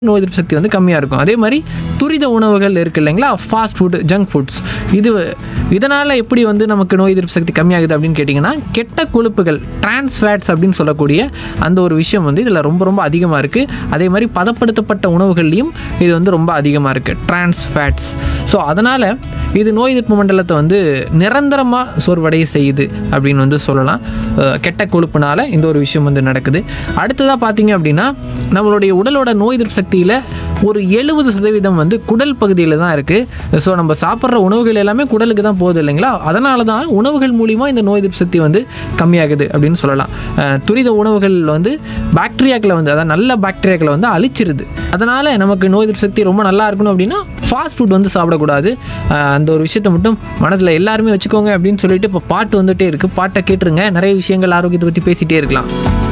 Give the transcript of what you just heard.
நோய் எதிர்ப்பு சக்தி வந்து கம்மியாக இருக்கும் அதே மாதிரி துரித உணவுகள் இருக்கு இல்லைங்களா ஃபாஸ்ட் ஃபுட் ஜங்க் ஃபுட்ஸ் இது இதனால் எப்படி வந்து நமக்கு நோய் எதிர்ப்பு சக்தி கம்மியாகுது அப்படின்னு கேட்டிங்கன்னா கெட்ட கொழுப்புகள் trans fats அப்படின்னு சொல்லக்கூடிய அந்த ஒரு விஷயம் வந்து இதில் ரொம்ப ரொம்ப அதிகமாக இருக்குது அதே மாதிரி பதப்படுத்தப்பட்ட உணவுகள்லையும் இது வந்து ரொம்ப அதிகமாக இருக்குது trans fats ஸோ அதனால் இது நோய் எதிர்ப்பு மண்டலத்தை வந்து நிரந்தரமாக சோர்வடைய செய்யுது அப்படின்னு வந்து சொல்லலாம் அஹ் கெட்ட கொழுப்புனால இந்த ஒரு விஷயம் வந்து நடக்குது அடுத்ததாக பார்த்தீங்க அப்படின்னா நம்மளுடைய உடலோட நோய் எதிர்ப்பு சக்தியில் ஒரு எழுபது சதவீதம் வந்து குடல் பகுதியில் தான் இருக்குது ஸோ நம்ம சாப்பிட்ற உணவுகள் எல்லாமே குடலுக்கு தான் போகுது இல்லைங்களா அதனால தான் உணவுகள் மூலிமா இந்த நோய் எதிர்ப்பு சக்தி வந்து கம்மியாகுது அப்படின்னு சொல்லலாம் அஹ் துரித உணவுகள் வந்து பாக்டீரியாக்களை வந்து அதாவது நல்ல பாக்டீரியாக்களை வந்து அழிச்சிருது அதனால் நமக்கு நோய் எதிர்ப்பு சக்தி ரொம்ப நல்லா இருக்கணும் அப்படின்னா ஃபாஸ்ட் ஃபுட் வந்து சாப்பிடக்கூடாது அஹ் அந்த ஒரு விஷயத்தை மட்டும் மனதில் எல்லாருமே வச்சுக்கோங்க அப்படின்னு சொல்லிட்டு இப்போ பாட்டு வந்துட்டே இருக்குது பாட்டை கேட்டுருங்க நிறைய விஷயங்கள் ஆரோக்கியத்தை பற்றி பேசிகிட்டே இருக்கலாம்